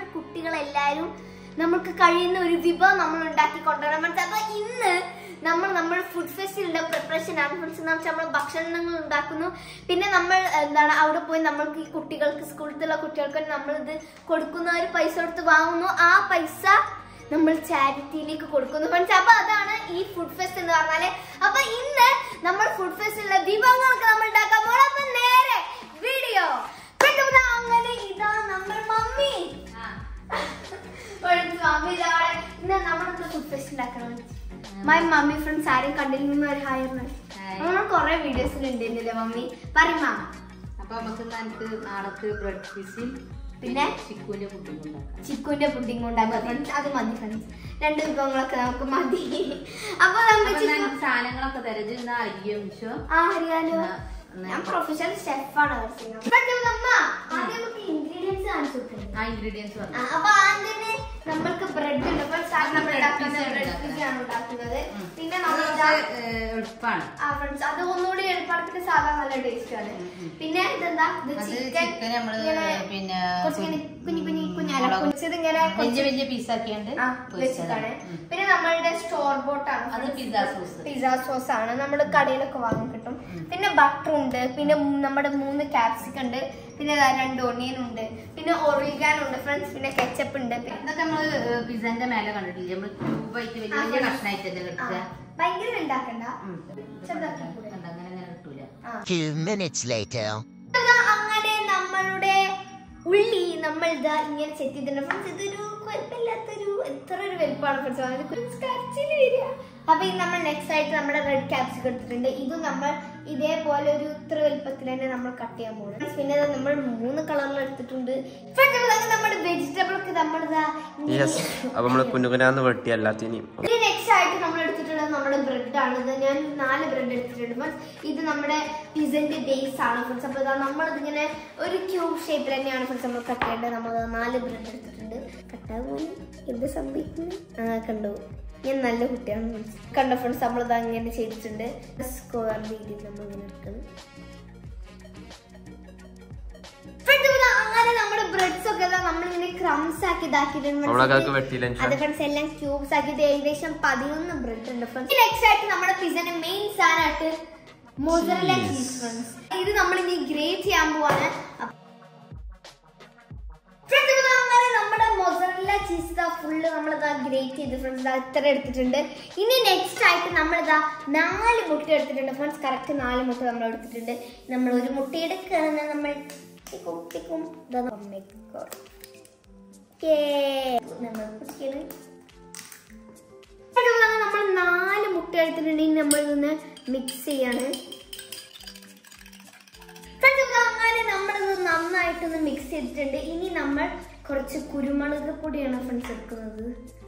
കുട്ടികളെല്ലാരും നമുക്ക് കഴിയുന്ന ഒരു വിഭവം നമ്മൾ ഉണ്ടാക്കി കൊണ്ടുവരണം മനസ്സിലായി അപ്പൊ ഇന്ന് നമ്മൾ നമ്മൾ ഫുഡ് ഫെസ്റ്റിവലിന്റെ പ്രിപ്പറേഷൻ ആണ് ഫ്രണ്ട്സ് നമ്മൾ ഭക്ഷണങ്ങൾ ഉണ്ടാക്കുന്നു പിന്നെ നമ്മൾ എന്താണ് അവിടെ പോയി നമ്മൾക്ക് ഈ കുട്ടികൾക്ക് സ്കൂളിലുള്ള കുട്ടികൾക്ക് നമ്മൾ ഇത് കൊടുക്കുന്ന ഒരു പൈസ കൊടുത്ത് വാങ്ങുന്നു ആ പൈസ നമ്മൾ ചാരിറ്റിയിലേക്ക് കൊടുക്കുന്നു ഫ്രണ്ട്സ് അപ്പൊ അതാണ് ഈ ഫുഡ് ഫെസ്റ്റ് എന്ന് പറഞ്ഞാല് അപ്പൊ ഇന്ന് നമ്മൾ ഫുഡ് ഫെസ്റ്റിലുള്ള വിഭവങ്ങളൊക്കെ നമ്മൾ ഉണ്ടാക്കാൻ പോകണം അപ്പൊ നേരെ വീഡിയോ അങ്ങനെ ഇതാ നമ്മുടെ മമ്മി ഫ്രണ്ട്സ് മമ്മി ഇതാണ് ഇന്ന് നമ്മളൊന്ന് ഫുഡ് ഫെസ്റ്റ് ഉണ്ടാക്കണം മൈ മമ്മി ഫ്രണ്ട്സ് ആരും കണ്ടിരുന്ന ഒരു ഹായ് Hi. നമ്മൾ കുറെ വീഡിയോസിൽ ഉണ്ടെന്നില്ലേ മമ്മി പറയുമാ അപ്പൊ നമുക്ക് നമുക്ക് നാളത്തെ ബ്രെഡ് പീസും പിന്നെ? ചിക്കുവിന്റെ ഫുഡും ഉണ്ടാക്കാം ചിക്കുന്റെ പുഡിംഗ് ഉണ്ടാക്കുക ഫ്രണ്ട്സ് അത് മതി ഫ്രണ്ട്സ് രണ്ട് വിഭവങ്ങളൊക്കെ നമുക്ക് മതി അപ്പൊ അപ്പൊ നമുക്ക് ചിക്കു ഞാൻ സാധനങ്ങളൊക്കെ തരത് ഇന്ന് അരിയോ മിഷോ ആ അറിയാലോ എന്നാ- എന്നാ ഞാൻ പ്രൊഫഷണൽ ഷെഫാണ് അമ്മ ആദ്യം നമുക്ക് ഇൻഗ്രീഡിയൻസ് കാണിച്ചു കൊടുക്കുന്നത് ആ ഇൻഗ്രീഡിയൻസ് ആ, പറഞ്ഞു അപ്പൊ ആദ്യം നമ്മൾക്ക് ബ്രെഡ് ഉണ്ട് അപ്പൊ സാധനം നമ്മൾ bread ഉണ്ടാക്കുന്നത് pizza ബ്രെഡ് ഉണ്ടാക്കുന്നത്. പിസയാണ് ഉണ്ടാക്കുന്നത് ഉം. പിന്നെ അത് നമ്മൾ കുറച്ച്, ഏഹ്, എളുപ്പാണ് ആ ഫ്രണ്ട്സ് അത് ഒന്നുകൂടി എളുപ്പത്തിന് സാധാ നല്ല ടേസ്റ്റ് ആണ് ഉം, ഉം. പിന്നെ ഇതെന്താ ഇത് അത് ചിക്കൻ ചിക്കൻ നമ്മള് പിന്നെ കുറച്ചിങ്ങനെ കുഞ്ഞു കുഞ്ഞു കുഞ്ഞാല മുളക് കുഞ്ഞത് ഇങ്ങനെ വലിയ വലിയ പീസാക്കിയാണ്ട് ആ വെച്ചതാണ് പിന്നെ നമ്മളുടെ സ്റ്റോർ ബോട്ടാണ് അത് പിസ്സ സോസ് പിസ്സ സോസ് ആണ് നമ്മൾ കടയിലൊക്കെ വാങ്ങി കിട്ടും പിന്നെ ബട്ടർ ഉണ്ട് പിന്നെ മൂ- നമ്മുടെ മൂന്ന് ക്യാപ്സിക്കം ഉണ്ട് പിന്നെ ദാ രണ്ട് ഒണിയൻ ഉണ്ട് പിന്നെ ഒറിഗാൻ ഉണ്ട് ഫ്രണ്ട്സ് പിന്നെ കെച്ചപ്പ് ഉണ്ട് പിന്നെ ഇതൊക്കെ നമ്മള് പിസ്സന്റെ മേലെ കണ്ടിട്ടില്ലേ നമ്മള് ക്യൂബായിട്ട് വലിയ വലിയ കഷ്ണായിട്ടല്ലേ ആ, കിട്ടുക ഭയങ്കര ഉണ്ടാക്കണ്ട ഉം. ചെറുതാക്കി കൂടെ. കണ്ടോ, അങ്ങനെ അങ്ങനെ കിട്ടൂല ആ. Few minutes later. ഇതാ അങ്ങനെ നമ്മളുടെ ഉള്ളി നമ്മൾ ഇതാ ഇങ്ങനെ സെറ്റ് ചെയ്തിട്ടുണ്ട് ഫ്രണ്ട്സ് ഇതൊരു കുഴപ്പമില്ലാത്തൊരു എത്ര ഒരു വലുപ്പമാണ് ഫ്രണ്ട്സ് കരച്ചില് വരിക അപ്പൊ ഇത് നമ്മൾ നെക്സ്റ്റ് ആയിട്ട് നമ്മുടെ റെഡ് ക്യാപ്സിക്കം എടുത്തിട്ടുണ്ട് ഇത് നമ്മൾ ഇതേപോലെ ഒരു ഇത്ര വലുപ്പത്തിൽ തന്നെ നമ്മൾ കട്ട് ചെയ്യാൻ പോകുന്നത് Friends, പിന്നെ ഇത് നമ്മൾ മൂന്ന് കളറിൽ എടുത്തിട്ടുണ്ട് Friends, അപ്പോൾ അങ്ങനെ നമ്മുടെ വെജിറ്റബിൾ ഒക്കെ നമ്മളിതാ ഇങ്ങനെ- യെസ് അപ്പൊ നമ്മള് കുനുകുനാന്ന് വെട്ടി എല്ലാത്തിനെയും ഇനി നെക്സ്റ്റ് ആയിട്ട് നമ്മൾ എടുത്തിട്ടുള്ളത് നമ്മുടെ ബ്രെഡ് ആണ് ഇത് ഞാൻ നാല് ബ്രെഡ് എടുത്തിട്ടുണ്ട് ഫ്രണ്ട്സ് ഇത് നമ്മുടെ പിസന്റെ ബേസ് ആണ് ഫ്രണ്ട്സ് അപ്പോൾ ഇതാ നമ്മളിതിങ്ങനെ ഒരു ക്യൂബ് ഷേപ്പിൽ തന്നെയാണ് ഫ്രണ്ട്സ് നമ്മൾ കട്ട് ചെയ്യേണ്ടത് നമ്മൾ നാല് ബ്രെഡ് എടുത്തിട്ടുണ്ട് കട്ടാകും എന്ത് സംഭവിക്കുന്നു ആ കണ്ടു ഞാൻ നല്ല കുട്ടിയാണ് ഫ്രണ്ട്സ് കണ്ട ഫ്രണ്ട്സ് നമ്മളിത് അങ്ങനെ ചെയ്തിട്ടുണ്ട് സ്ക്വയർ രീതിയിൽ നമ്മൾ ഇങ്ങനെ എടുക്കുന്നത് Friends, ഇതാ അങ്ങനെ നമ്മുടെ ബ്രെഡ്സ് ഒക്കെ നമ്മളിങ്ങനെ ക്രംസ് ആക്കി ഇതാക്കിയിട്ടുണ്ട് നമ്മളൊക്കെ വെട്ടിയില്ല അത് ഫ്രണ്ട്സ് എല്ലാം ക്യൂബ്സ് ആക്കിയിട്ട് ഏകദേശം പതിനൊന്ന് ബ്രെഡ് ഉണ്ട് ഫ്രണ്ട്സ് നെക്സ്റ്റ് ആയിട്ട് നമ്മുടെ പിസന്റെ മെയിൻ സാധനമായിട്ട് മൊസറല്ല ചീസ് ഫ്രണ്ട്സ് ഇത് നമ്മൾ ഇനി ഗ്രേറ്റ് ചെയ്യാൻ പോവാണ് Friends, ഇപ്പൊ അങ്ങനെ നമ്മുടെ മൊസറല്ല ചീസ് ഫുള്ള് നമ്മളിതാ ഗ്രേറ്റ് ചെയ്ത് ഫ്രണ്ട്സ് ഇത്ര എടുത്തിട്ടുണ്ട് ഇനി നെക്സ്റ്റ് ആയിട്ട് നമ്മളിതാ നാല് മുട്ട എടുത്തിട്ടുണ്ട് ഫ്രണ്ട്സ് കറക്റ്റ് നാല് മുട്ട നമ്മൾ എടുത്തിട്ടുണ്ട് നമ്മൾ ഒരു മുട്ട എടുക്കുകയാണ് നമ്മൾ ടിക്കും ടിക്കും ഇതാ നമ്മ- Yay. നമ്മൾ കുട്ടികള് അതുപോലെ തന്നെ നമ്മൾ നാല് മുട്ട എടുത്തിട്ടുണ്ടെങ്കിൽ നമ്മൾ ഇതൊന്ന് മിക്സ് ചെയ്യാണ് Friends, ഇത് അങ്ങനെ നമ്മളിത് നന്നായിട്ടൊന്ന് മിക്സ് ചെയ്തിട്ടുണ്ട് ഇനി നമ്മൾ കുറച്ച് കുരുമുളക് പൊടിയാണ് ഫ്രണ്ട്സ് എടുക്കുന്നത്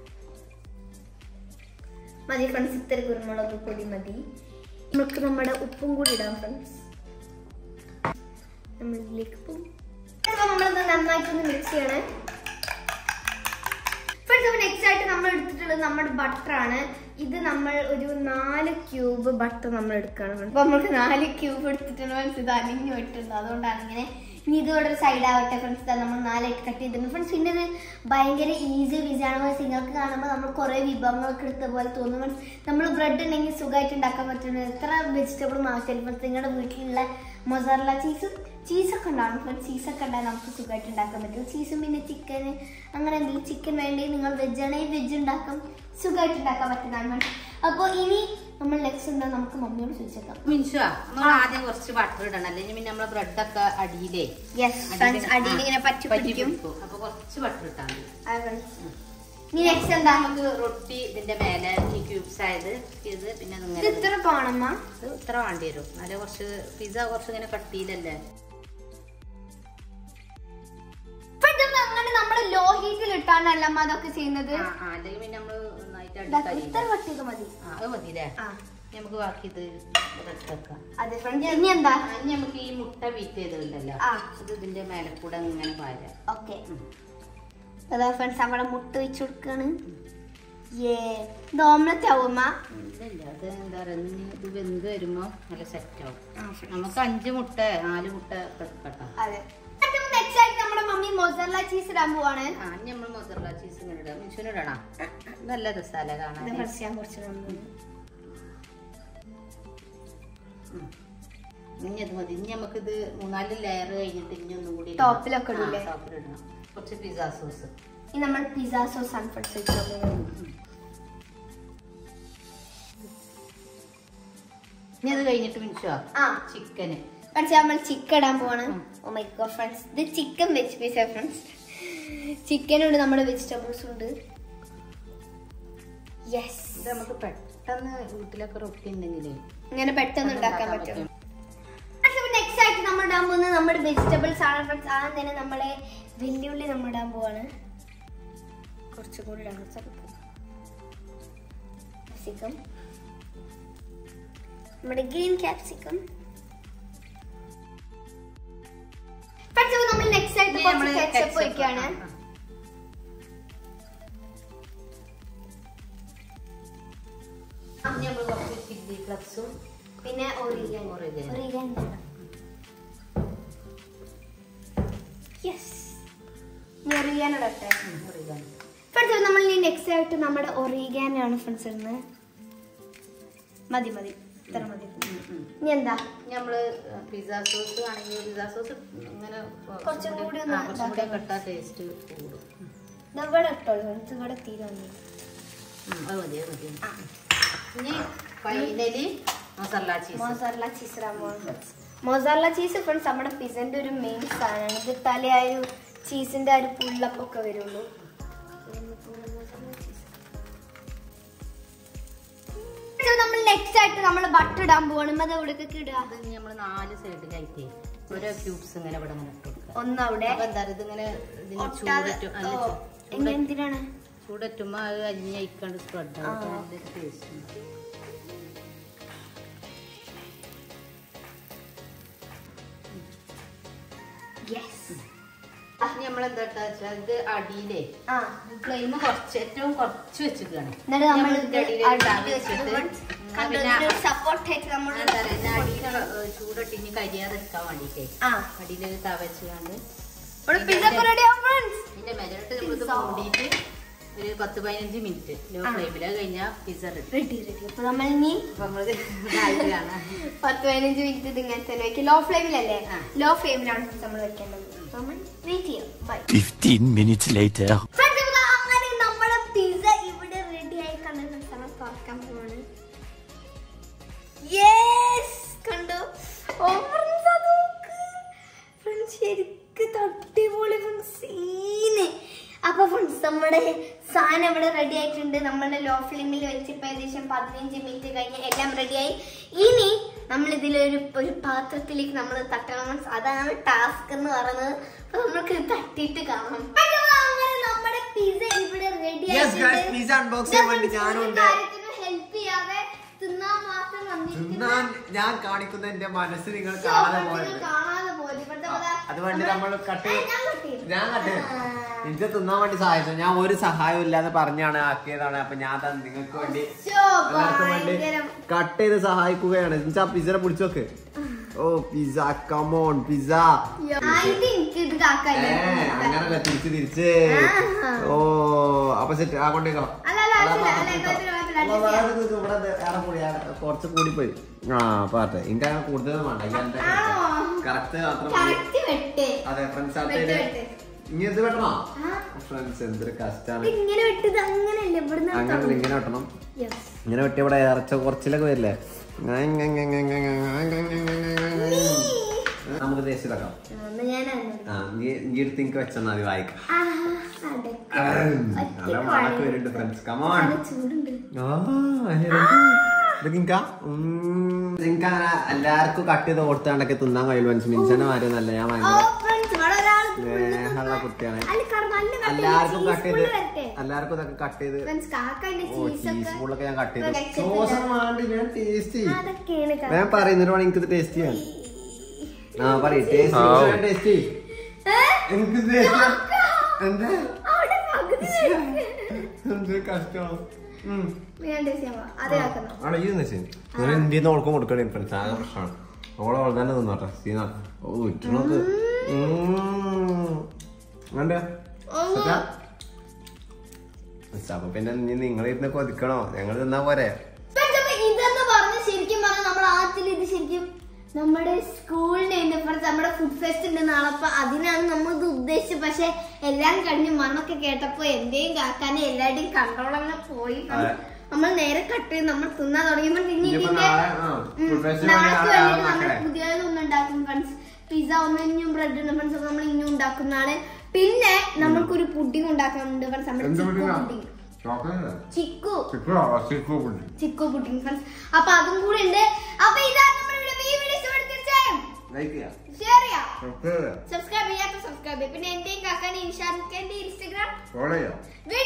മതി ഫ്രണ്ട്സ് ഇത്ര കുരുമുളക് പൊടി മതി നമുക്ക് നമ്മുടെ ഉപ്പും കൂടി ഇടാം ഫ്രണ്ട്സ് നമ്മൾ ഇതിലേക്ക് പോകും നമ്മളിത് നന്നായിട്ടൊന്ന് മിക്സ് ചെയ്യണേ ഫ്രണ്ട്സ് അപ്പോൾ നെക്സ്റ്റ് ആയിട്ട് നമ്മൾ എടുത്തിട്ടുള്ളത് നമ്മുടെ ബട്ടർ ആണ് ഇത് നമ്മൾ ഒരു നാല് ക്യൂബ് ബട്ടർ നമ്മൾ എടുക്കണം അപ്പൊ നമുക്ക് നാല് ക്യൂബ് എടുത്തിട്ടുണ്ട് ഫ്രണ്ട്സ് ഇത് അലിഞ്ഞു പോയിട്ടുണ്ട് അതുകൊണ്ടാണ് ഇങ്ങനെ ഇനി ഇത് ഇവിടെ ഒരു സൈഡ് ആവട്ടെ ഫ്രണ്ട്സ് നമ്മൾ നാലായിട്ട് കട്ട് ചെയ്തിട്ടുണ്ട് ഫ്രണ്ട്സ് പിന്നെ ഇത് ഭയങ്കര ഈസി വിസാണ് ഫ്രണ്ട്സ് നിങ്ങൾക്ക് കാണുമ്പോൾ നമ്മൾ കുറേ വിഭവങ്ങളൊക്കെ എടുത്ത പോലെ തോന്നും ഫ്രണ്ട്സ് നമ്മൾ ബ്രെഡ് ഉണ്ടെങ്കിൽ സുഖമായിട്ട് ഉണ്ടാക്കാൻ പറ്റുന്നത് എത്ര വെജിറ്റബിൾ മാറ്റിയാലും ഫ്രണ്ട്സ് നിങ്ങളുടെ വീട്ടിലുള്ള മൊസറല ചീസ് ചീസൊക്കെ ഉണ്ടാവും ഫ്രണ്ട്സ് ചീസൊക്കെ ഉണ്ടായാൽ നമുക്ക് സുഖമായിട്ട് ഉണ്ടാക്കാൻ പറ്റും ചീസും പിന്നെ ചിക്കന് അങ്ങനെ എന്തെങ്കിലും ചിക്കൻ വേണ്ടി നിങ്ങൾ വെജ് ആണെങ്കിൽ വെജ് ഉണ്ടാക്കാം സുഖമായിട്ട് ഉണ്ടാക്കാൻ പറ്റുന്നതാണ് അപ്പോൾ ഇനി നമ്മൾ നെക്സ്റ്റ് എന്താ നമുക്ക് മമ്മിയോട് ചോദിച്ചേക്കാം മിൻഷുവാ നമ്മൾ ആദ്യം കുറച്ച് ബട്ടർ ഇടണം അല്ലെങ്കിൽ പിന്നെ നമ്മളെ ബ്രെഡൊക്കെ അടിയിലേ യെസ് ഫ്രണ്ട്സ് അടിയിൽ ഇങ്ങനെ പറ്റി പറ്റി പിടിക്കും പിടിക്കും അപ്പൊ കുറച്ച് ബട്ടർ ഇട്ടാൽ മതി ആ, friends. ഇനി നെക്സ്റ്റ് എന്താ നമുക്ക് റൊട്ടി ഇതിന്റെ മേലെ ഈ ക്യൂബ്സ് ആയത് ഇത് പിന്നെ ഇത് ഇങ്ങനെ ഇത്ര പോണമ്മ ഇത് ഇത്ര വേണ്ടി വരും നല്ല കുറച്ച് പിസ്സ കുറച്ച് ഇങ്ങനെ കട്ടിയിലല്ലേ പെട്ടെന്ന് അങ്ങനെ നമ്മൾ ലോ ഹീറ്റിൽ ഇട്ടാണല്ല അമ്മ അതൊക്കെ ചെയ്യുന്നത് ആ ആ, അല്ലെങ്കിൽ പിന്നെ നമ്മള് നന്നായിട്ട് ഇതാ, അടിക്കരിയില്ല. ഇത്ര കട്ടിയൊക്കെ മതി ആ അത് മതില്ലേ ആ നമുക്ക് ബാക്കി ഇത് എടുത്തേക്കാം അതെ ഫ്രണ്ട്സ് ഇനി എന്താ ഇനി നമുക്ക് ഈ മുട്ട ബീറ്റ് ചെയ്തിട്ടുണ്ടല്ലോ ആ. ഇത് ഇതിന്റെ മേലെ കൂടെ ഇങ്ങനെ പാരാ ഓക്കെ അതാ ഫ്രണ്ട്സ് നമ്മുടെ മുട്ട വെച്ച് കൊടുക്കാണ് ഏ ഇത് ഓംലറ്റ് ആവുമ്മ ഇല്ല അത് എന്താ പറയാ ഇനി ഇത് വെന്ത് വരുമ്പോ നല്ല സെറ്റ് ആവും നമുക്ക് അഞ്ച് മുട്ട നാല് മുട്ട എടുക്കട്ടോ അതെ നെക്സ്റ്റ് ആയിട്ട് നമ്മുടെ മമ്മി മൊസറല ചീസ് ഇടാൻ പോവാണ് ആ ഇനി നമ്മൾ മൊസറല്ല ചീസ് ഇങ്ങനെ ഇടാം മിഷുവിന് ഇടണം നല്ല രസാല കാണാൻ ഇത് first ഞാൻ കുറച്ച് ഇടാൻ പോകുന്നു. ഇനി അത് മതി ഇനി നമുക്കിത് മൂന്നാല് ലെയർ കഴിഞ്ഞിട്ട് ഇനി ഒന്നും കൂടി ടോപ്പിലൊക്കെ ഇടൂലേ? ടോപ്പിലിടണം കുറച്ച് പിസ്സ സോസ് ഇനി നമ്മൾ പിസ്സ സോസ് സൺഫ്ലവർ ഇടാൻ പോകുന്നു. ഇനി അത് കഴിഞ്ഞിട്ട് മിനിഷോ ആ ചിക്കന് പക്ഷെ നമ്മൾ ചിക്കൻ ഇടാൻ പോവാണ് ഓ മൈ ഗോഡ് ഫ്രണ്ട്സ് ഇത് ചിക്കൻ വെജ് പീസ് ഫ്രണ്ട്സ് ചിക്കനുണ്ട് നമ്മുടെ വെജിറ്റബിൾസും ഉണ്ട് യെസ് ഇത് നമുക്ക് പെട്ടെന്ന് വീട്ടിലൊക്കെ റൊട്ടി ഉണ്ടെങ്കിലേ ഇങ്ങനെ പെട്ടെന്ന് ഉണ്ടാക്കാൻ ഉണ്ടാക്കാൻ പറ്റും നെക്സ്റ്റ് ആയിട്ട് നമ്മൾ ഇടാൻ പോകുന്നത് നമ്മുടെ വെജിറ്റബിൾസ് ആണ് ഫ്രണ്ട്സ് ആദ്യം തന്നെ നമ്മളെ വെല്ലുള്ളി നമ്മൾ ഇടാൻ പോവാണ് കുറച്ചും കൂടി ഇടാൻ ക്യാപ്സിക്കം നമ്മുടെ ഗ്രീൻ ക്യാപ്സിക്കം ഫ്രണ്ട്സ് നമ്മൾ നെക്സ്റ്റ് ആയിട്ട് ഇനി കുറച്ച് നമ്മള് കെച്ചപ്പ് ketchup, ഒഴിക്കുകയാണ് ആ, ആ. ഇനി നമ്മൾ കുറച്ച് ചില്ലി ഫ്ലക്സും പിന്നെ ഒറിഗാനോ Oregano. ഒറിഗാനോ യെസ് ഇനി ഒറിഗാനോ ഇടട്ടെ oregano. ഫ്രണ്ട്സ് നമ്മൾ ഇനി നെക്സ്റ്റ് ആയിട്ട് നമ്മുടെ ഒറിഗാനോ ആണ് ഫ്രണ്ട്സ് ഇടുന്നത് മതി മതി ഇത്ര മതി ഉം, ഉം. ഇനി എന്താ ഇനി നമ്മള് പിസ്സ സോസ് ആണെങ്കിൽ പിസ്സ സോസ് ഇങ്ങനെ കുറച്ചും കൂടി ഒന്ന് ആ, കുറച്ചും കൂടി ഇതാക്കാം. കെട്ടാ ടേസ്റ്റ് കൂടും ഉം. ഇത് ഇവിടെ ഇട്ടോളൂ ഇത് ഇവിടെ തീരുന്നു ഉം, അത് മതി അത് മതി ഇനി finally masala cheese mozzarella cheese ഇടാൻ പോകുന്നത് മോസറല ചീസ് ഫ്രണ്ട്സ് നമ്മുടെ പിസന്റെ ഒരു മെയിൻ സാധനമാണ് ഇത് തലേ ആ ഒരു ചീസിന്റെ ആ ഒരു പുള്ളപ്പൊക്കെ വരുള്ളൂ നമ്മൾ നെക്സ്റ്റ് ആയിട്ട് നമ്മൾ ബട്ടർ ഇടാൻ പോവാണ് അത് എവിടേക്കൊക്കെ ഇടുക അത് ഇനി നമ്മൾ നാല് സൈഡിലായിട്ട് ഓരോ ക്യൂബ്സ് ഇങ്ങനെ ഇവിടെ ഇങ്ങനെ ഇട്ട് കൊടുക്കുക ഒന്നവിടെ അപ്പൊ എന്താ പറയുക ഇതിങ്ങനെ ഇതിന് ഒട്ടാതെ ചൂടറ്റും അല്ല ഓ, എങ്ങനെ എന്തിനാണ് ചൂടറ്റുമ്പോ അത് അരിഞ്ഞയിക്കാണ്ട് സ്പ്രെഡ് ആയിട്ട് ആ. നല്ലൊരു ടേസ്റ്റ് ഉണ്ട് യെസ് ഇനി നമ്മൾ എന്താ വെച്ചാൽ ഇത് അടിയിലേ ആ ഫ്ലെയിം കുറച്ച് ഏറ്റവും കുറച്ച് വെച്ചിട്ടാണ് എന്നിട്ട് നമ്മൾ ഇതിന്റെ അടിയിൽ ഒരു തവ വെച്ചിട്ട് പിന്നെ സപ്പോർട്ട് ആയിട്ട് നമ്മൾ എന്താ പറയുക ഇതിന്റെ അടിയിൽ ചൂടട്ട് ഇനി കരിയാതെ എടുക്കാൻ വേണ്ടിട്ടേ ആ അടിയിൽ ഒരു തവ വെച്ചുകൊണ്ട് ഇവിടെ പിസ്സ റെഡി ആവും ഫ്രണ്ട്സ് ഇതിന്റെ മെജറിട്ട് നമ്മളിത് Pizza. മൂടിയിട്ട് ഒരു പത്ത് പതിനഞ്ച് മിനിറ്റ് ലോ ആ. ഫ്ലെയിമിൽ അത് കഴിഞ്ഞാൽ പിസ്സ റെഡി റെഡി റെഡി അപ്പൊ നമ്മൾ ഇനി അപ്പൊ നമ്മളിത് ഇതായിട്ട് കാണാം പത്ത് പതിനഞ്ച് മിനിറ്റ് ഇത് ഇങ്ങനെ തന്നെ വെക്കും ലോ ഫ്ലെയിമിലല്ലേ ആ. ലോ ഫ്ലെയിമിലാണ് നമ്മൾ വെക്കേണ്ടത് അപ്പൊ നമ്മൾ വെയിറ്റ് ചെയ്യാം ബൈ 15 minutes later. അങ്ങനെ നമ്മുടെ പിസ്സ ഇവിടെ റെഡി ആയി കണ്ടത് നമ്മൾ തുറക്കാൻ പോവാണ് യെസ് കണ്ടോ ഓ ഫ്രണ്ട്സ് അത് നോക്ക് ഫ്രണ്ട്സ് ശരിക്ക് തട്ടിപൊളി ഫ്രണ്ട്സ് സീന് അപ്പൊ ഫ്രണ്ട്സ് നമ്മുടെ സാധനം ഇവിടെ റെഡി ആയിട്ടുണ്ട് നമ്മുടെ ലോ ഫ്ലെയിമിൽ വെച്ച് ഇപ്പൊ ഏകദേശം പതിനഞ്ച് മിനിറ്റ് കഴിഞ്ഞ് എല്ലാം റെഡിയായി ഇനി നമ്മൾ ഇതിലൊരു ഒരു പാത്രത്തിലേക്ക് നമ്മൾ തട്ടണം friends. അതാണ് ടാസ്ക് എന്ന് പറയുന്നത് അപ്പൊ നമ്മൾക്ക് ഇത് തട്ടിയിട്ട് കാണാം അയ്യോ, അങ്ങനെ നമ്മുടെ പിസ്സ ഇവിടെ ready Yes, guys, pizza unbox ചെയ്യാൻ വേണ്ടി ഞാനുണ്ട്. ഹെൽപ്പ് ചെയ്യാതെ തിന്നാൻ മാത്രം തിന്നാൻ ഞാൻ കാണിക്കുന്ന എന്റെ മനസ്സ് നിങ്ങൾ ശോ, കാണാതെ നിങ്ങൾ പോയത് കാണാതെ പോയത്. ഇവിടുത്തെ പോലെ അതുകൊണ്ട് നമ്മൾ കട്ട് ആ, ഞാൻ cut ചെയ്തു. ഞാൻ കട്ട് ആ. എനിക്ക് തിന്നാൻ വേണ്ടി സഹായിച്ചു ഞാൻ ഒരു സഹായം ഇല്ലാതെ പറഞ്ഞാണ് ആക്കിയതാണ് അപ്പൊ ഞാൻ അത് നിങ്ങൾക്ക് വേണ്ടി ശോ, എല്ലാവർക്കും വേണ്ടി ഭയങ്കരം. കട്ട് ചെയ്ത് സഹായിക്കുകയാണ് എന്നുവെച്ചാ പിസറെ പിടിച്ചു നോക്ക് ഓ പിസ കമോൺ പിസ ആ, ഇത് എനിക്ക് ഇത് കാക്കല്ലേ. അങ്ങനല്ല തിരിച്ച് തിരിച്ച് ആഹാ. ഓ അപ്പൊ സെറ്റ് ആ കൊണ്ടേക്കോ അല്ല, അല്ല, ആവശ്യമില്ല. അല്ല, കുഴപ്പമില്ല, കുഴപ്പമില്ല. adjust ചെയ്യാം. ഇവിടെ ഏറെ കൂടി കുറച്ച് കൂടിപ്പോയി ആ പാട്ടെ എനിക്ക് അങ്ങനെ കൂടുതലൊന്നും വേണ്ട ഈ എന്റെ ആണോ? കറക്റ്റ് മാത്രം മതി. Correct വെട്ട്. അതെ ഫ്രണ്ട്സ് വെട്ട്, ആയിട്ട് വെട്ട്. ഇനി ഇത് വെട്ടണോ ആ, ഫ്രണ്ട്സ് എന്തൊരു കഷ്ടാണ് ഇത് ഇങ്ങനെ വെട്ടത് അങ്ങനെയല്ല ഇവിടുന്ന് അങ്ങനെ ഇങ്ങനെ വെട്ടണം Yes. ഇങ്ങനെ വെട്ടി ഇവിടെ ഇറച്ച കുറച്ചിലൊക്കെ വരില്ലേ നമുക്ക് ടേസ്റ്റ് ഇതാക്കാം ഒന്ന് ഞാൻ അതിനോട്. ആ നീ നീ എടുത്ത് എനിക്ക് വെച്ചാൽ മതി വായിക്കാം ആ, അതെ. നല്ല മണക്ക് വരുന്നുണ്ട് ഫ്രണ്ട്സ് കമോൺ നല്ല ചൂടുണ്ട് എല്ലാവർക്കും കട്ട് ചെയ്ത് കൊടുത്താണ്ടൊക്കെ തിന്നാൻ കഴിയും മനസ്സിൽ മിൻസന്റെ മാതിരി നല്ല ഞാൻ ഓ ഭയങ്കര ഫ്രണ്ട്സ് ഇവിടെ ഒരാൾ സ്നേഹമുള്ള കുട്ടിയാണ് അല്ല കറ- നല്ല cut ചെയ്ത് എല്ലാവർക്കും cheese കട്ട് ചെയ്ത് full വരട്ടെ. എല്ലാവർക്കും ഇതൊക്കെ കട്ട് ചെയ്ത് ഫ്രണ്ട്സ് കാക്കന്റെ ഓ ചീസ് ചീസ് ഒക്കെ ഫുള്ളൊക്കെ ഞാൻ കട്ട് ചെയ്തു വെച്ചിട്ട് സോസ് വേണ്ടി ഞാൻ ടേസ്റ്റ് ചെയ്യും അതൊക്കെയാണ് ക- ഞാൻ പറയുന്നിട്ട് വേണം എനിക്കിത് ടേസ്റ്റ് ചെയ്യാൻ ആ പറയും ടേസ്റ്റ് ആവൂ. ടേസ്റ്റ് ചെയ്യും ഏ? എനിക്ക് ടേസ്റ്റ് എന്താ അവിടെ പകുതി വെക്ക്. എന്ത് കഷ്ടമാണ് ഉം. ഞാൻ taste ചെയ്യാൻ പോവാം. അത് ആക്കണം അവിടെ ഈ നിന്ന് ശരി ഞാൻ ഇന്ത്യയിൽ നിന്ന് ഓൾക്കും കൊടുക്കണേ ഫ്രണ്ട്സ് ആകെ പ്രശ്നമാണ് ഓളെ ഓൾ തന്നെ നിന്നോട്ടെ സീനാ ഓ ഇട്ടണത് വേണ്ട സെറ്റാ? മിസ്, അപ്പൊ പിന്നെ ഇനി നിങ്ങൾ ഇരുന്ന് കൊതിക്കണോ ഞങ്ങൾ തിന്നാ പോരെ പക്ഷെ അപ്പൊ ഇതെന്ന് പറഞ്ഞ് ശരിക്കും പറഞ്ഞാൽ നമ്മൾ ആദ്യത്തിൽ ഇത് ശരിക്കും നമ്മുടെ സ്കൂളിന്റെ ഇപ്പുറത്ത് നമ്മുടെ ഫുഡ് ഫെസ്റ്റ് ഉണ്ട് നാളെ അപ്പൊ അതിനാണ് നമ്മൾ ഇത് ഉദ്ദേശിച്ചത് പക്ഷെ എല്ലാം കഴിഞ്ഞ് മണ്ണൊക്കെ കേട്ടപ്പോ എന്റെയും കാക്കാനെ എല്ലാവരുടെയും കൺട്രോൾ അങ്ങ് പോയി അതെ. നമ്മൾ നേരെ കട്ട് ചെയ്ത് നമ്മൾ തിന്നാൻ തുടങ്ങിയപ്പോൾ ഇനി ഇനിയിപ്പോ ഇതിന്റെ നാളെ, ആ, ഉം, food fest ന് നാളേക്ക് വേണ്ടി വേണ്ടിയിട്ട് നാളെ നമ്മൾ ആക്കണേ. പുതിയതൊന്നും ഉണ്ടാക്കും ഫ്രണ്ട്സ് പിസ്സ ഒന്ന് ഇനിയും ബ്രെഡ് ഉണ്ട് ഫ്രണ്ട്സ് അപ്പൊ നമ്മൾ ഇനിയും ഉണ്ടാക്കുന്നതാണ് പിന്നെ നമ്മൾക്കൊരു പുഡിംഗ് ഉണ്ടാക്കാനുണ്ട് ഫ്രണ്ട്സ് നമ്മുടെ എന്ത് ചിക്കു പുഡിങ്ങാ? Pudding chocolate chikoo chikoo chikoo pudding chikoo pudding friends അപ്പൊ അതും കൂടെ ഉണ്ട് അപ്പൊ ഇതാണ് നമ്മുടെ വീഡിയോ ഈ വീഡിയോ ഇഷ്ടപ്പെട്ട് തീർച്ചയായും ലൈക്ക് ചെയ്യാം ഷെയർ ചെയ്യാം ചോക്ലേറ്റ് സബ്സ്ക്രൈബ് ചെയ്യാത്ത സബ്സ്ക്രൈബ് ചെയ്യാം പിന്നെ എന്റെയും കാക്കാന്റെ ഇൻഷാന്റെ ഇൻസ്റ്റഗ്രാം ഫോളോ ചെയ്യാം വീഡിയോ